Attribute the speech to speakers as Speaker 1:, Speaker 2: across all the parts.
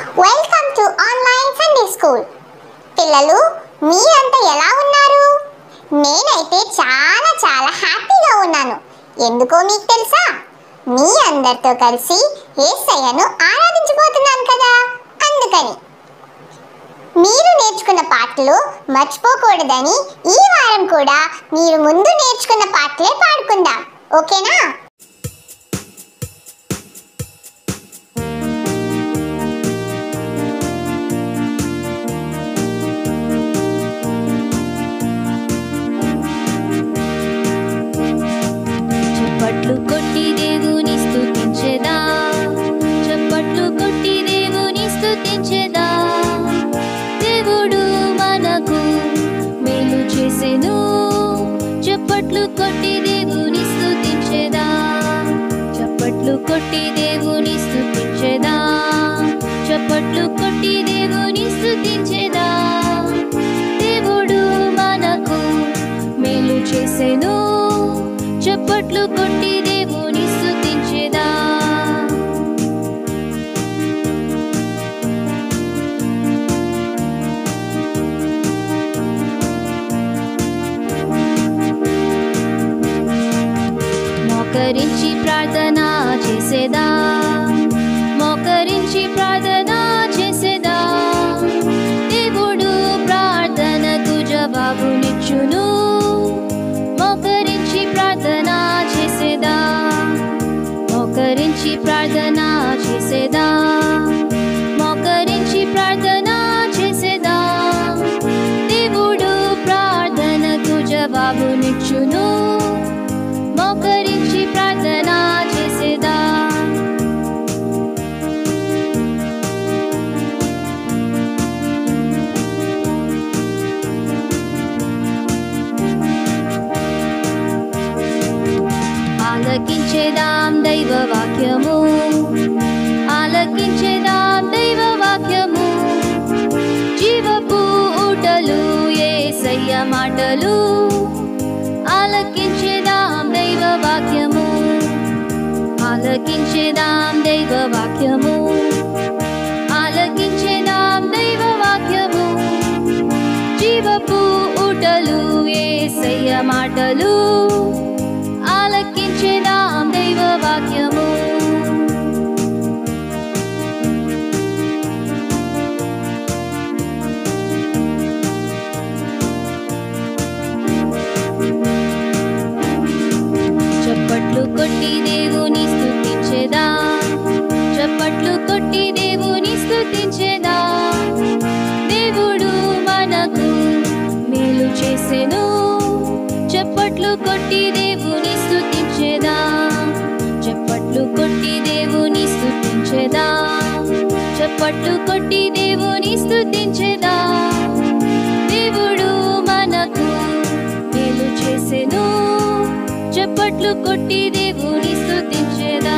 Speaker 1: welcome to online Sunday school పిల్లలు మీరంతా ఎలా ఉన్నారు నేనైతే చాలా చాలా హ్యాపీగా ఉన్నాను ఎందుకో మీకు తెలుసా మీ అందరితో కలిసి యేసయ్యను ఆరాధించబోతున్నాను కదా అందుకని మీరు నేర్చుకున్న పాటలు మర్చిపోకూడదని ఈ వారం కూడా మీరు ముందు నేర్చుకున్న పాటలే పాడుకుందాం ఓకేనా
Speaker 2: చప్పట్లు కొట్టి దేవుని స్తుతించెదా చప్పట్లు కొట్టి దేవుని స్తుతించెదా దేవుడు మనకు మేలు చేసెను చప్పట్లు కొట్టి దేవుని స్తుతించెదా చప్పట్లు కొట్టి దేవుని స్తుతించెదా చప్పట్లు కొట్టి దేవుని స్తుతించెదా దేవుడు మనకు మేలు చేసెను చప్పట్లు కొట్టి దేవుని స్తుతించెదా మోకరించి ప్రార్థన చేసేదా మోకరించి ప్రార్థన చేసేదా దేవుడు ప్రార్థనకు జవాబునిచ్చును మోకరించి ప్రార్థన చేసేదా మోకరించి ప్రార్థన చేసేదా మోకరించి ప్రార్థన చేసేదా దేవుడు ప్రార్థనకు జవాబునిచ్చును మోకరించి ప్రార్థన చేసేదా ఆలకించేదాం దైవ వాక్యము ఆలకించేదాం దైవ వాక్యము జీవపు ఊటలు ఏసయ్య మాటలు ఆలకించేదాం దైవ వాక్యము ఆలకించేదాం దైవ వాక్యము ఆలకించేదాం దైవ వాక్యము జీవపు ఊటలు ఏసయ్య మాటలు ఆలకించేదాం దైవ వాక్యము చప్పట్లు కొట్టి దేవుని స్తుతించేదా చప్పట్లు కొట్టి దేవుని స్తుతించేదా దేవుడు మనకు మేలు చేసెను చప్పట్లు కొట్టి దేవుని స్తుతించేదా చప్పట్లు కొట్టి దేవుని స్తుతించేదా చప్పట్లు కొట్టి దేవుని స్తుతించేదా దేవుడు మనకు మేలు చేసెను చప్పట్లు కొట్టి దేవుని స్తుతించేదా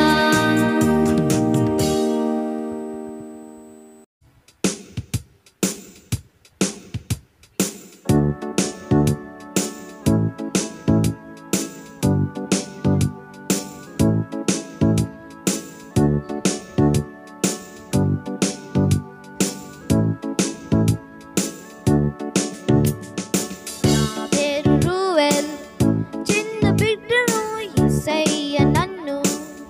Speaker 3: నా పేరు రూవెల్ చిన్న బిడ్డను యేసయ్య నన్ను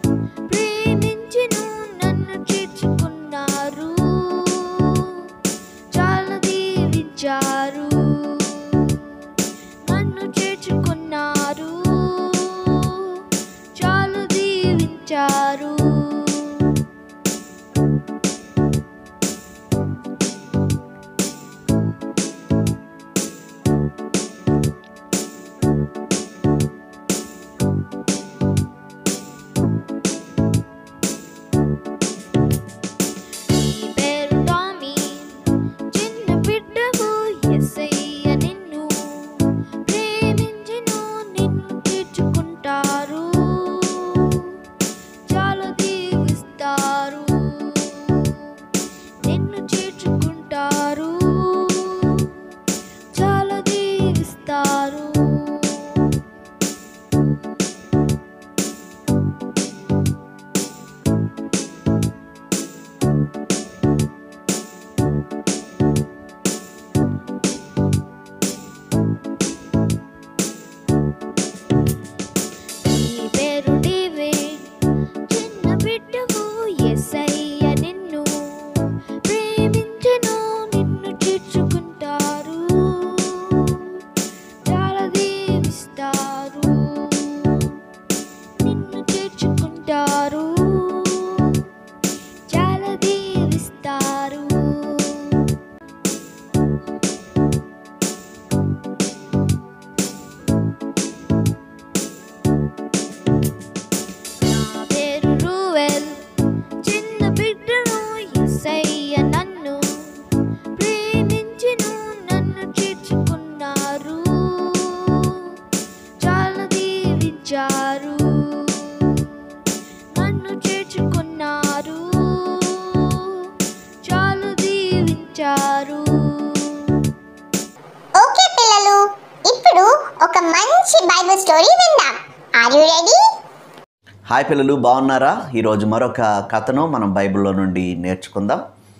Speaker 1: మంచి బైబిల్ స్టోరీ విందాం ఆర్ యు రెడీ
Speaker 3: హాయ్ పిల్లలు బాగున్నారా ఈరోజు మరొక కథను మనం బైబిల్లో నుండి నేర్చుకుందాం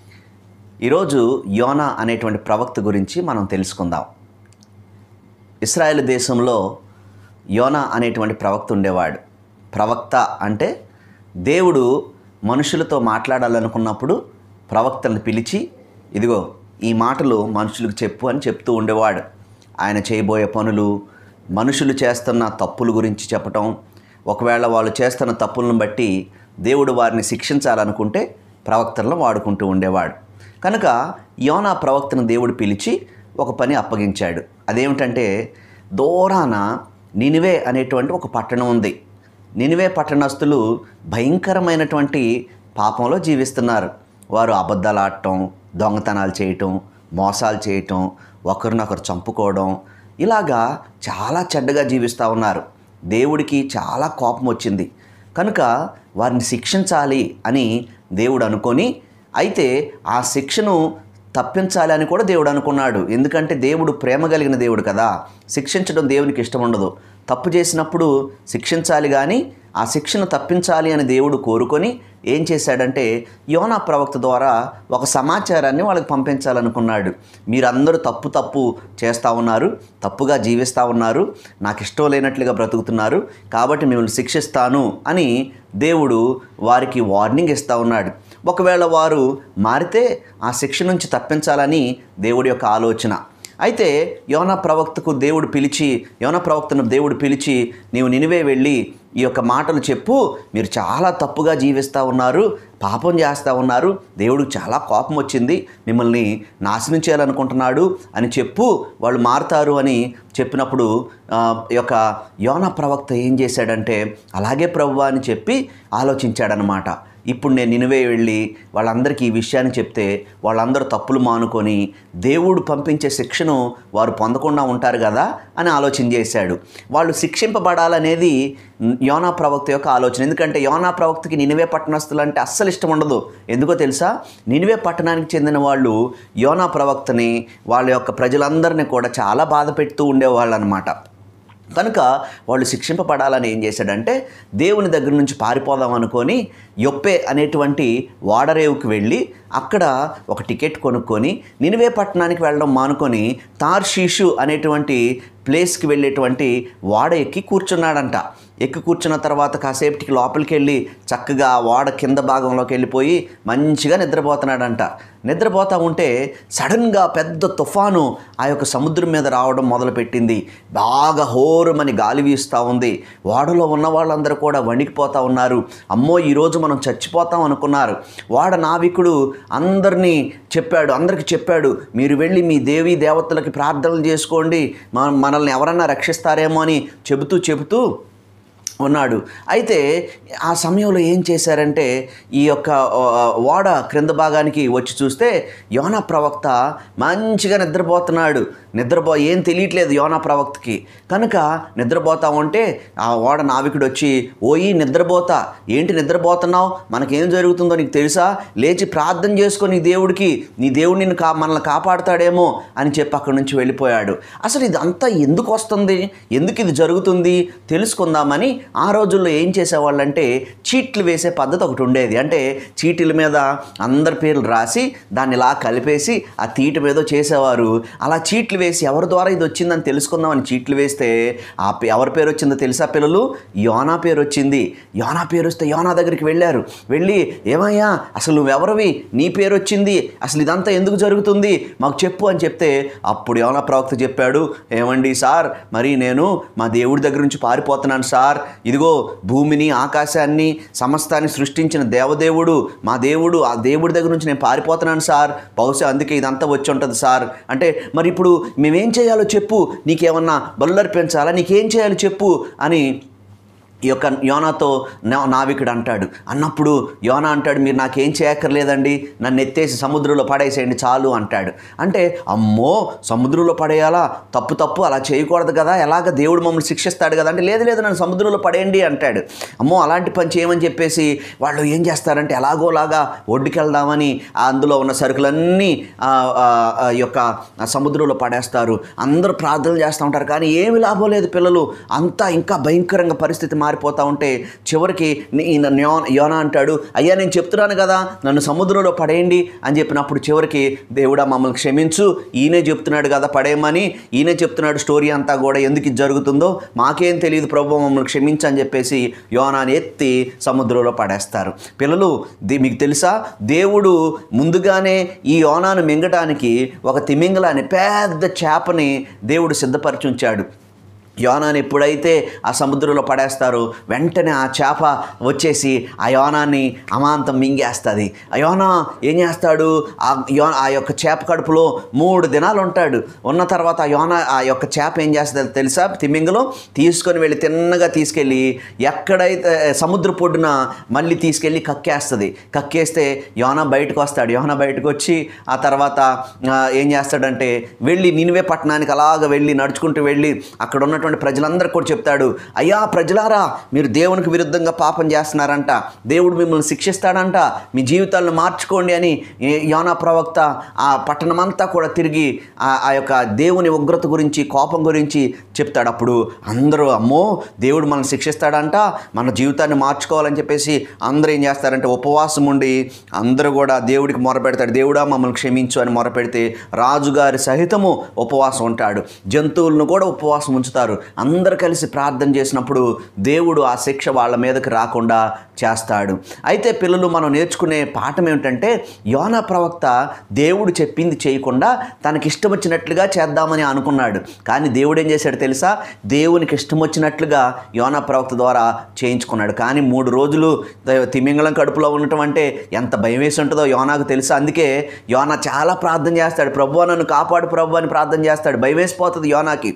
Speaker 3: ఈరోజు యోనా అనేటువంటి ప్రవక్త గురించి మనం తెలుసుకుందాం ఇస్రాయేల్ దేశంలో యోనా అనేటువంటి ప్రవక్త ఉండేవాడు ప్రవక్త అంటే దేవుడు మనుషులతో మాట్లాడాలనుకున్నప్పుడు ప్రవక్తలను పిలిచి ఇదిగో ఈ మాటలు మనుషులకు చెప్పు అని చెప్తూ ఉండేవాడు ఆయన చేయబోయే పనులు మనుషులు చేస్తున్న తప్పుల గురించి చెప్పటం ఒకవేళ వాళ్ళు చేస్తున్న తప్పులను బట్టి దేవుడు వారిని శిక్షించాలనుకుంటే ప్రవక్తలను వాడుకుంటూ ఉండేవాడు కనుక యోనా ప్రవక్తను దేవుడు పిలిచి ఒక పని అప్పగించాడు అదేమిటంటే దూరాన నినివే అనేటువంటి ఒక పట్టణం ఉంది నినివే పట్టణస్తులు భయంకరమైనటువంటి పాపంలో జీవిస్తున్నారు వారు అబద్ధాలు ఆడటం దొంగతనాలు చేయటం మోసాలు చేయటం ఒకరినొకరు చంపుకోవడం ఇలాగా చాలా చెడ్డగా జీవిస్తూ ఉన్నారు దేవుడికి చాలా కోపం వచ్చింది కనుక వారిని శిక్షించాలి అని దేవుడు అనుకొని అయితే ఆ శిక్షను తప్పించాలి అని కూడా దేవుడు అనుకున్నాడు ఎందుకంటే దేవుడు ప్రేమ కలిగిన దేవుడు కదా శిక్షించడం దేవునికి ఇష్టం ఉండదు తప్పు చేసినప్పుడు శిక్షించాలి కానీ ఆ శిక్షను తప్పించాలి అని దేవుడు కోరుకొని ఏం చేశాడంటే యోనా ప్రవక్త ద్వారా ఒక సమాచారాన్ని వాళ్ళకి పంపించాలనుకున్నాడు మీరందరూ తప్పు తప్పు చేస్తూ ఉన్నారు తప్పుగా జీవిస్తూ ఉన్నారు నాకు ఇష్టం లేనట్లుగా బ్రతుకుతున్నారు కాబట్టి మిమ్మల్ని శిక్షిస్తాను అని దేవుడు వారికి వార్నింగ్ ఇస్తూ ఉన్నాడు ఒకవేళ వారు మారితే ఆ శిక్ష నుంచి తప్పించాలని దేవుడి యొక్క ఆలోచన అయితే యోన ప్రవక్తకు దేవుడు పిలిచి యోన ప్రవక్తను దేవుడు పిలిచి నీవు నినివే వెళ్ళి ఈ యొక్క మాటలు చెప్పు మీరు చాలా తప్పుగా జీవిస్తూ ఉన్నారు పాపం చేస్తూ ఉన్నారు దేవుడికి చాలా కోపం వచ్చింది మిమ్మల్ని నాశనం చేయాలనుకుంటున్నాడు అని చెప్పు వాళ్ళు మారుతారు అని చెప్పినప్పుడు ఆ, ఈ యొక్క యోన ప్రవక్త ఏం చేశాడంటే అలాగే ప్రభువా అని చెప్పి ఆలోచించాడనమాట ఇప్పుడు నేను నినువే వెళ్ళి వాళ్ళందరికీ ఈ విషయాన్ని చెప్తే వాళ్ళందరూ తప్పులు మానుకొని దేవుడు పంపించే శిక్షను వారు పొందకుండా ఉంటారు కదా అని ఆలోచన చేశాడు వాళ్ళు శిక్షింపబడాలనేది యోనా ప్రవక్త యొక్క ఆలోచన ఎందుకంటే యోనా ప్రవక్తకి నినివే పట్టణస్తులు అంటే అస్సలు ఇష్టం ఉండదు ఎందుకో తెలుసా నినివే పట్టణానికి చెందిన వాళ్ళు యోనా ప్రవక్తని వాళ్ళ యొక్క ప్రజలందరినీ కూడా చాలా బాధ పెడుతూ ఉండేవాళ్ళు అనమాట కనుక వాళ్ళు శిక్షింపబడాలని ఏం చేశాడంటే దేవుని దగ్గర నుంచి పారిపోదాం అనుకొని యొప్పే అనేటువంటి వాడరేవుకి వెళ్ళి అక్కడ ఒక టికెట్ కొనుక్కొని నినివే పట్టణానికి వెళ్ళడం మానుకొని తార్షీషు అనేటువంటి ప్లేస్కి వెళ్ళేటువంటి వాడ ఎక్కి కూర్చున్నాడంట ఎక్కి కూర్చున్న తర్వాత కాసేపటికి లోపలికి వెళ్ళి చక్కగా ఆ వాడ కింద భాగంలోకి వెళ్ళిపోయి మంచిగా నిద్రపోతున్నాడంట నిద్రపోతూ ఉంటే సడన్గా పెద్ద తుఫాను ఆ యొక్క సముద్రం మీద రావడం మొదలుపెట్టింది బాగా హోరుమని గాలి వీస్తూ ఉంది వాడలో ఉన్న వాళ్ళందరూ కూడా వణికిపోతూ ఉన్నారు అమ్మో ఈరోజు మనం చచ్చిపోతాం అనుకున్నారు వాడ నావికుడు అందరినీ చెప్పాడు అందరికీ చెప్పాడు మీరు వెళ్ళి మీ దేవీ దేవతలకి ప్రార్థనలు చేసుకోండి మన- మనల్ని ఎవరన్నా రక్షిస్తారేమో అని చెబుతూ చెబుతూ ఉన్నాడు అయితే ఆ సమయంలో ఏం చేశారంటే ఈ యొక్క ఆ, ఓడ క్రింద భాగానికి వచ్చి చూస్తే యోనా ప్రవక్త మంచిగా నిద్రపోతున్నాడు నిద్రపో ఏం తెలియట్లేదు యోనా ప్రవక్తకి కనుక నిద్రపోతా ఉంటే ఆ ఓడ నావికుడు వచ్చి ఓయి నిద్రపోతా ఏంటి నిద్రపోతున్నావు మనకేం జరుగుతుందో నీకు తెలుసా లేచి ప్రార్థన చేసుకొని నీ దేవుడికి నీ దేవుడు నిన్ను కా మనల్ని కాపాడుతాడేమో అని చెప్పి అక్కడి నుంచి వెళ్ళిపోయాడు అసలు ఇదంతా ఎందుకు వస్తుంది ఎందుకు ఇది జరుగుతుంది తెలుసుకుందామని ఆ రోజుల్లో ఏం చేసేవాళ్ళంటే చీట్లు వేసే పద్ధతి ఒకటి ఉండేది అంటే చీటీల మీద అందరి పేర్లు రాసి దాన్ని ఇలా కలిపేసి ఆ తీటి మీద చేసేవారు అలా చీట్లు వేసి ఎవరి ద్వారా ఇది వచ్చిందని తెలుసుకుందామని చీట్లు వేస్తే ఆ పే- ఎవరి పేరు వచ్చిందో తెలుసా పిల్లలు యోనా పేరు వచ్చింది యోనా పేరు వస్తే యోనా దగ్గరికి వెళ్ళారు వెళ్ళి ఏమయ్యా అసలు నువ్వెవరివి నీ పేరు వచ్చింది అసలు ఇదంతా ఎందుకు జరుగుతుంది మాకు చెప్పు అని చెప్తే అప్పుడు యోనా ప్రవక్త చెప్పాడు ఏమండి సార్ మరి నేను మా దేవుడి దగ్గర నుంచి పారిపోతున్నాను సార్ ఇదిగో భూమిని ఆకాశాన్ని సమస్తాన్ని సృష్టించిన దేవదేవుడు మా దేవుడు ఆ దేవుడి దగ్గర నుంచి నేను పారిపోతున్నాను సార్ బహుశా అందుకే ఇదంతా వచ్చి ఉంటుంది సార్ అంటే మరి ఇప్పుడు మేమేం చేయాలో చెప్పు నీకేమన్నా బలులర్పించాలా నీకేం చేయాలో చెప్పు అని ఈ యొక్క యోనాతో నా- నావికుడు అంటాడు అన్నప్పుడు యోనా అంటాడు మీరు నాకేం చేయక్కర్లేదండి నన్ను ఎత్తేసి సముద్రంలో పడేసేయండి చాలు అంటాడు అంటే అమ్మో సముద్రంలో పడేయాలా తప్పు తప్పు అలా చేయకూడదు కదా ఎలాగ దేవుడు మమ్మల్ని శిక్షిస్తాడు కదా అంటే లేదు లేదు నన్ను సముద్రంలో పడేయండి అంటాడు అమ్మో అలాంటి పని చేయమని చెప్పేసి వాళ్ళు ఏం చేస్తారంటే ఎలాగోలాగా ఒడ్డుకి వెళ్దామని ఆ అందులో ఉన్న సరుకులన్నీ ఆ, ఆ, ఆ యొక్క ఆ సముద్రంలో పడేస్తారు అందరూ ప్రార్థనలు చేస్తూ ఉంటారు కానీ ఏమి లాభం లేదు పిల్లలు అంతా ఇంకా భయంకరంగా పరిస్థితి మారిపోతూ ఉంటే చివరికి నీ- ఈయన న్యో- యోనా అంటాడు అయ్యా నేను చెప్తున్నాను కదా నన్ను సముద్రంలో పడేయండి అని చెప్పినప్పుడు చివరికి దేవుడా మమ్మల్ని క్షమించు ఈయనే చెప్తున్నాడు కదా పడేయమని ఈయనే చెప్తున్నాడు స్టోరీ అంతా కూడా ఎందుకు ఇది జరుగుతుందో మాకేం తెలియదు ప్రభు మమ్మల్ని క్షమించు అని చెప్పేసి యోనాని ఎత్తి సముద్రంలో పడేస్తారు పిల్లలు ది- మీకు తెలుసా దేవుడు ముందుగానే ఈ యోనాను మింగటానికి ఒక తిమింగలాని పెద్ద చేపని దేవుడు సిద్ధపరిచి ఉంచాడు యోనాన్ని ఎప్పుడైతే ఆ సముద్రంలో పడేస్తారో వెంటనే ఆ చేప వచ్చేసి ఆ యోనాన్ని అమాంతం మింగేస్తుంది ఆ యోనా ఏం చేస్తాడు ఆ యో ఆ యొక్క చేప కడుపులో మూడు దినాలు ఉంటాడు ఉన్న తర్వాత ఆ యోన ఆ యొక్క చేప ఏం చేస్తుంది తెలుసా తిమ్మింగలో తీసుకొని వెళ్ళి తిన్నగా తీసుకెళ్ళి ఎక్కడైతే సముద్ర పొడ్డున మళ్ళీ తీసుకెళ్ళి కక్కేస్తుంది కక్కేస్తే యోనా బయటకు వస్తాడు యోనా బయటకు వచ్చి ఆ తర్వాత ఆ, ఏం చేస్తాడంటే వెళ్ళి నినివే పట్టణానికి అలాగ వెళ్ళి నడుచుకుంటూ వెళ్ళి అక్కడ ఉన్నటువంటి ప్రజలందరికీ కూడా చెప్తాడు అయ్యా ప్రజలారా మీరు దేవునికి విరుద్ధంగా పాపం చేస్తున్నారంట దేవుడు మిమ్మల్ని శిక్షిస్తాడంట మీ జీవితాలను మార్చుకోండి అని ఏ- యోనా ప్రవక్త ఆ పట్టణమంతా కూడా తిరిగి ఆ ఆ యొక్క దేవుని ఉగ్రత గురించి కోపం గురించి చెప్తాడు అప్పుడు అందరూ అమ్మో దేవుడు మనల్ని శిక్షిస్తాడంట మన జీవితాన్ని మార్చుకోవాలని చెప్పేసి అందరూ ఏం చేస్తారంటే ఉపవాసం ఉండి అందరూ కూడా దేవుడికి మొరపెడతాడు దేవుడా మమ్మల్ని క్షమించు అని మొరపెడితే రాజుగారి సహితము ఉపవాసం ఉంటాడు జంతువులను కూడా ఉపవాసం ఉంచుతారు అందరు కలిసి ప్రార్థన చేసినప్పుడు దేవుడు ఆ శిక్ష వాళ్ళ మీదకి రాకుండా చేస్తాడు అయితే పిల్లలు మనం నేర్చుకునే పాఠం ఏమిటంటే యోనా ప్రవక్త దేవుడు చెప్పింది చేయకుండా తనకి ఇష్టం వచ్చినట్లుగా చేద్దామని అనుకున్నాడు కానీ దేవుడు ఏం చేశాడు తెలుసా దేవునికి ఇష్టం వచ్చినట్లుగా యోనా ప్రవక్త ద్వారా చేయించుకున్నాడు కానీ మూడు రోజులు ద- తిమింగళం కడుపులో ఉండటం అంటే ఎంత భయం వేసి ఉంటుందో యోనాకు తెలుసు అందుకే యోనా చాలా ప్రార్థన చేస్తాడు ప్రభు నన్ను కాపాడు ప్రభు అని ప్రార్థన చేస్తాడు భయం వేసిపోతుంది యోనాకి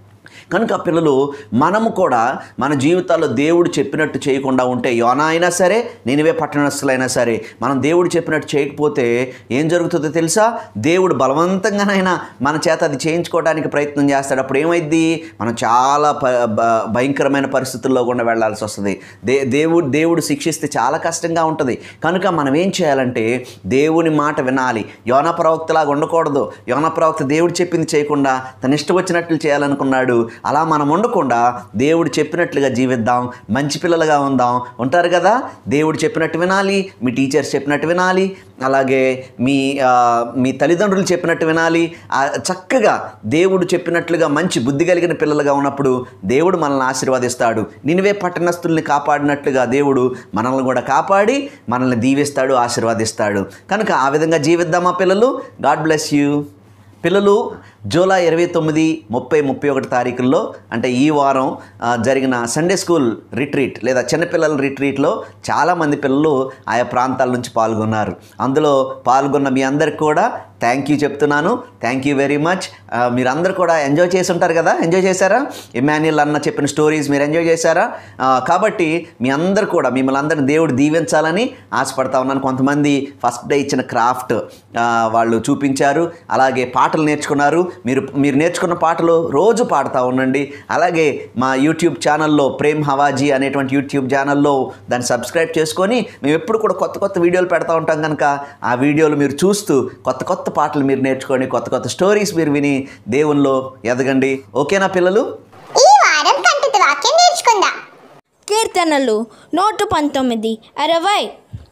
Speaker 3: కనుక పిల్లలు మనము కూడా మన జీవితాల్లో దేవుడు చెప్పినట్టు చేయకుండా ఉంటే యోనా అయినా సరే నేనివే పట్టణస్తులైనా సరే మనం దేవుడు చెప్పినట్టు చేయకపోతే ఏం జరుగుతుందో తెలుసా దేవుడు బలవంతంగానైనా మన చేత అది చేయించుకోవడానికి ప్రయత్నం చేస్తాడు అప్పుడు ఏమైద్ది మనం చాలా ప- బ- భయంకరమైన పరిస్థితుల్లో కూడా వెళ్ళాల్సి వస్తుంది దే దేవుడు దేవుడు శిక్షిస్తే చాలా కష్టంగా ఉంటుంది కనుక మనం ఏం చేయాలంటే దేవుని మాట వినాలి యోన ప్రవక్తలాగా ఉండకూడదు యోన ప్రవక్త దేవుడు చెప్పింది చేయకుండా తన ఇష్టం వచ్చినట్లు చేయాలనుకున్నాడు అలా మనం ఉండకుండా దేవుడు చెప్పినట్లుగా జీవిద్దాం మంచి పిల్లలుగా ఉందాం ఉంటారు కదా దేవుడు చెప్పినట్టు వినాలి మీ టీచర్స్ చెప్పినట్టు వినాలి అలాగే మీ ఆ, మీ తల్లిదండ్రులు చెప్పినట్టు వినాలి ఆ, చక్కగా దేవుడు చెప్పినట్లుగా మంచి బుద్ధి కలిగిన పిల్లలుగా ఉన్నప్పుడు దేవుడు మనల్ని ఆశీర్వదిస్తాడు నినివే పట్టణస్తుల్ని కాపాడినట్లుగా దేవుడు మనల్ని కూడా కాపాడి మనల్ని దీవిస్తాడు ఆశీర్వదిస్తాడు కనుక ఆ విధంగా జీవిద్దామా పిల్లలు గాడ్ బ్లెస్ యూ పిల్లలు జూలై ఇరవై తొమ్మిది ముప్పై ముప్పై ఒకటి తారీఖుల్లో అంటే ఈ వారం ఆ, జరిగిన సండే స్కూల్ రిట్రీట్ లేదా చిన్నపిల్లల రిట్రీట్లో చాలామంది పిల్లలు ఆయా ప్రాంతాల నుంచి పాల్గొన్నారు అందులో పాల్గొన్న మీ అందరికి కూడా థ్యాంక్ యూ చెప్తున్నాను థ్యాంక్ యూ వెరీ మచ్ మీరందరూ కూడా ఎంజాయ్ చేసి ఉంటారు కదా ఎంజాయ్ చేశారా ఇమాన్యుల్ అన్న చెప్పిన స్టోరీస్ మీరు ఎంజాయ్ చేశారా ఆ, కాబట్టి మీ అందరు కూడా మిమ్మల్ని అందరిని దేవుడు దీవించాలని ఆశపడతా ఉన్నాను కొంతమంది ఫస్ట్ డే ఇచ్చిన క్రాఫ్ట్ ఆ, వాళ్ళు చూపించారు అలాగే పాటలు నేర్చుకున్నారు మీరు మీరు నేర్చుకున్న పాటలు రోజు పాడుతూ ఉండండి అలాగే మా యూట్యూబ్ ఛానల్లో ప్రేమ్ హవాజీ అనేటువంటి యూట్యూబ్ ఛానల్లో దాన్ని సబ్స్క్రైబ్ చేసుకొని మేము ఎప్పుడు కూడా కొత్త కొత్త వీడియోలు పెడతా ఉంటాం కనుక ఆ వీడియోలు మీరు చూస్తూ కొత్త కొత్త పాటలు మీరు నేర్చుకొని కొత్త కొత్త స్టోరీస్ మీరు విని దేవుల్లో ఎదగండి ఓకేనా పిల్లలు
Speaker 1: ఈ వారం కంటిత వాక్యం నేర్చుకుందాం
Speaker 4: కీర్తనలు నూట పంతొమ్మిది అరవై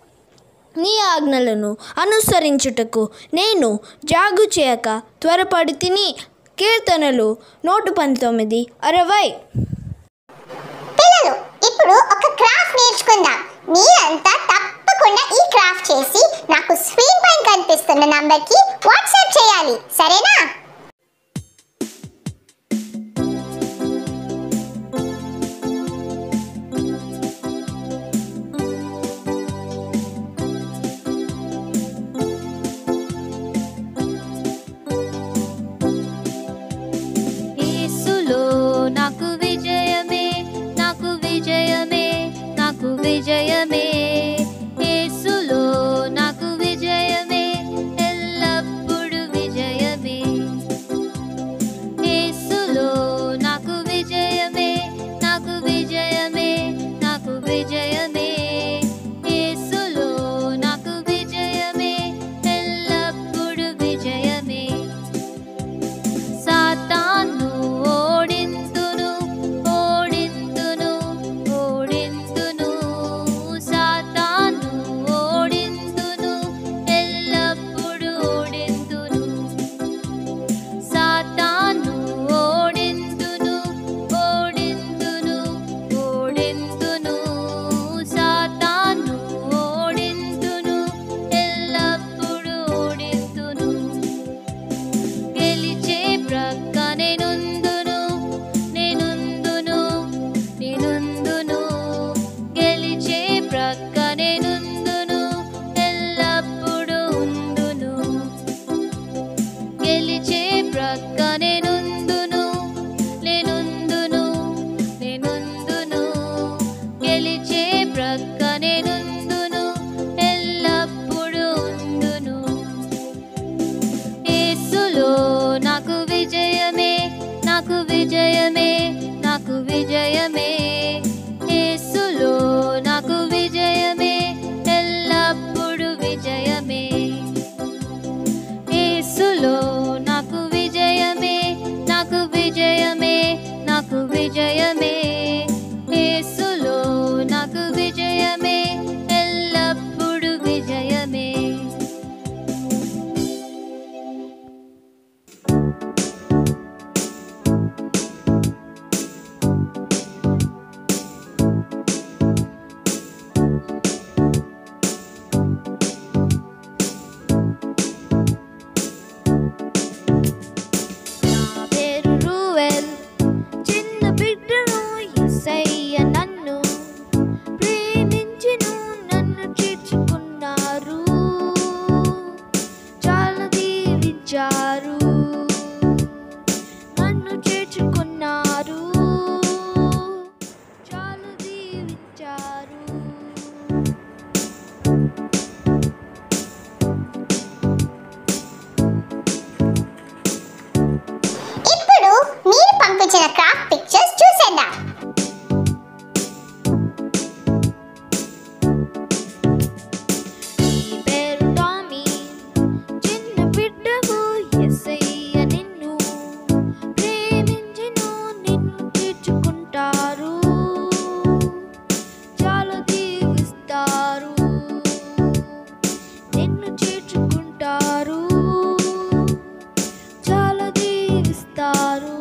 Speaker 4: నీ ఆజ్ఞలను అనుసరించుటకు నేను జాగు చేయక త్వరపడి తిని కీర్తనలు నూట పంతొమ్మిది అరవై
Speaker 1: పిల్లలు ఇప్పుడు ఒక క్రాఫ్ట్ నేర్చుకుందాం మీరంతా తప్పకుండా ఈ క్రాఫ్ట్ చేసి నాకు స్క్రీన్ పైన కనిపిస్తున్న నంబర్కి వాట్సాప్ చేయాలి సరేనా
Speaker 2: యేసులో నాకు విజయమే నాకు విజయమే నాకు విజయమే నాకు విజయమే నాకు విజయమే యేసులో నాకు విజయమే ఎల్లప్పుడు విజయమే యేసులో నాకు విజయమే నాకు విజయమే నాకు విజయమే యేసులో నాకు విజయమే ఎల్లప్పుడు విజయమే నా పేరు రూవెల్ చిన్న బిడ్డను యేసయ్య నన్ను ప్రేమించిను నన్ను చేర్చుకున్నారు చాలా దీవించారు నన్ను చేర్చుకున్నారు చాలా దీవించారు
Speaker 1: ఇప్పుడు మీరు పంపించిన క్రాఫ్ట్ పిక్చర్స్ చూసేద్దాం
Speaker 2: నీ పేరు టామీ చిన్న బిడ్డవు యేసయ్య నిన్ను ప్రేమించెను నిన్ను తీర్చుకుంటారు చాలా దీవిస్తారు నిన్ను చేర్చుకుంటారు చాలా దీవిస్తారు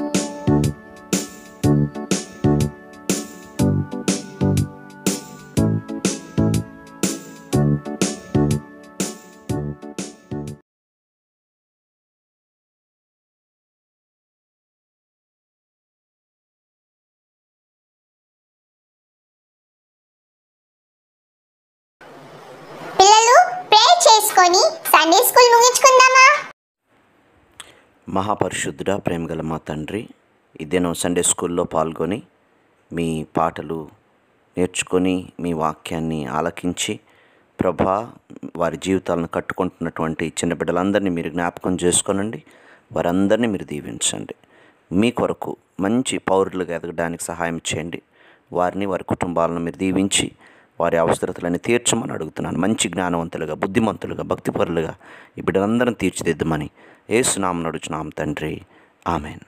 Speaker 1: పిల్లలు ప్రే చేసుకొని సండే స్కూల్ ముగించుకుందామా
Speaker 3: మహాపరిశుద్ధుడా ప్రేమగల మా తండ్రి ఈ దినం సండే స్కూల్లో పాల్గొని మీ పాటలు నేర్చుకొని మీ వాక్యాన్ని ఆలకించి ప్రభా వారి జీవితాలను కట్టుకుంటున్నటువంటి చిన్న బిడ్డలందరినీ మీరు జ్ఞాపకం చేసుకోనండి వారందరినీ మీరు దీవించండి మీ కొరకు మంచి పౌరులుగా ఎదగడానికి సహాయం చేయండి వారిని వారి కుటుంబాలను మీరు దీవించి వారి అవసరతలని తీర్చమని అడుగుతున్నాను మంచి జ్ఞానవంతులుగా బుద్ధిమంతులుగా భక్తిపరులుగా ఈ బిడ్డలందరం తీర్చిదిద్దమని ఏసునామం నడుచున్నాం తండ్రి ఆమెన్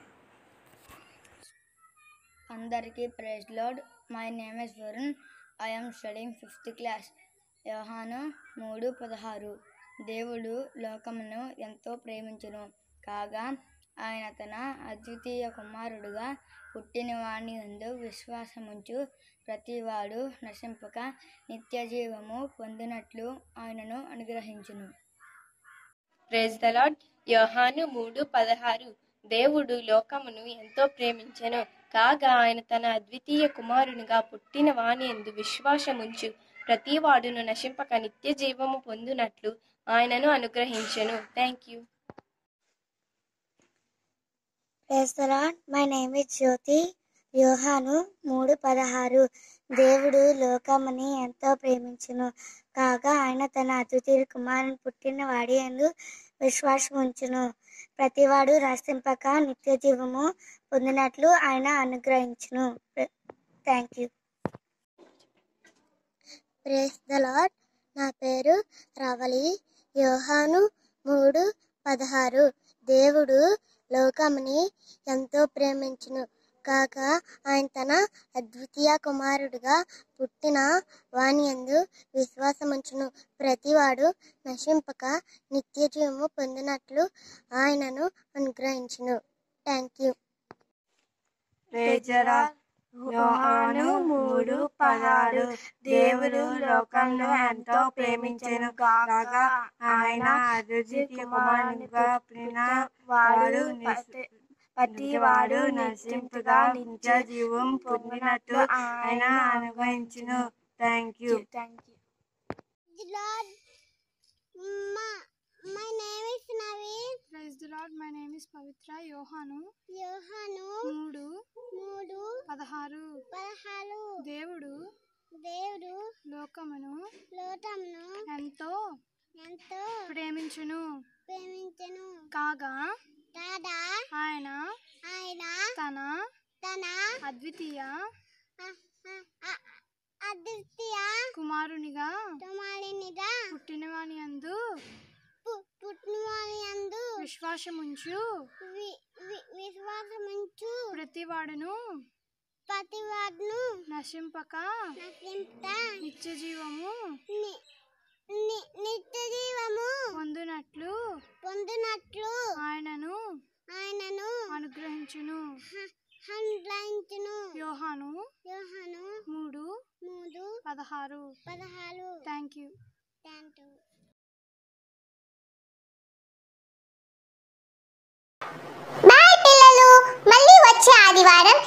Speaker 5: అందరికీ praise lord my name is Varun I'm studying fifth class Yohanu మూడు పదహారు దేవుడు లోకమును ఎంతో ప్రేమించును కాగా ఆయన తన అద్వితీయ కుమారుడుగా పుట్టిన వాణి యందు విశ్వాసముంచు ప్రతివాడు నశింపక నిత్య జీవము పొందినట్లు ఆయనను అనుగ్రహించును
Speaker 6: ప్రేజ్ ద లార్డ్ యోహాను మూడు పదహారు దేవుడు లోకమును ఎంతో ప్రేమించెను కాగా ఆయన తన అద్వితీయ కుమారునిగా పుట్టిన వాని ఎందు విశ్వాసముంచు ప్రతివాడును నశింపక నిత్య జీవము పొందునట్లు ఆయనను అనుగ్రహించెను thank you
Speaker 7: praise the lord my name is Jyothi Yohanu మూడు పదహారు దేవుడు లోకముని ఎంతో ప్రేమించును కాగా ఆయన తన అద్వితీయ కుమారుని పుట్టిన వాడి ఎందు విశ్వాసం ఉంచును ప్రతివాడు నశింపక నిత్య జీవము పొందినట్లు ఆయన అనుగ్రహించును thank you praise the lord నా పేరు రవలి యోహాను మూడు పదహారు దేవుడు లోకముని ఎంతో ప్రేమించును కాక ఆయన తన అద్వితీయ కుమారుడుగా పుట్టిన వాని యందు విశ్వాసముంచును ప్రతివాడు నశింపక నిత్య జీవము పొందినట్లు ఆయనను అనుగ్రహించును థ్యాంక్ యూ
Speaker 8: యోహాను మూడు పదహారు దేవుడు లోకంలో ఎంతో ప్రేమించెను కాగా ఆయన అభివృద్ధి కుమారునిగా పుట్టిన వాడు ప్రతి వాడు నశింపుగా నిత్య జీవం పొందినట్టు ఆయన అనుగ్రహించును thank you
Speaker 5: thank you
Speaker 7: my name is Naveen
Speaker 9: praise the lord my name is Pavithra Yohanu
Speaker 7: Yohanu
Speaker 9: మూడు
Speaker 7: మూడు
Speaker 9: పదహారు
Speaker 7: పదహారు
Speaker 9: దేవుడు
Speaker 7: దేవుడు
Speaker 9: లోకమును
Speaker 7: లోటమును
Speaker 9: ఎంతో
Speaker 7: ఎంతో
Speaker 9: ప్రేమించును
Speaker 7: ప్రేమించెను
Speaker 9: కాగా
Speaker 7: కాగా
Speaker 9: కదా ఆయన ఆయన తన తన అద్వితీయ అద్వితీయ కుమారునిగా కుమారునిగా పుట్టినవాని అందు పుట్టినవాని అందు విశ్వాసముంచు విశ్వాసముంచు ప్రతివాడును ప్రతివాడును నశింపక నశింపక నిత్య జీవము నిత్య జీవము పొందునట్లు పొందునట్లు ఆయనను ఆయనను అనుగ్రహించును అనుగ్రహించును యోహాను యోహాను మూడు మూడు పదహారు పదహారు thank you thank you
Speaker 1: bye పిల్లలు మళ్ళీ వచ్చే ఆదివారం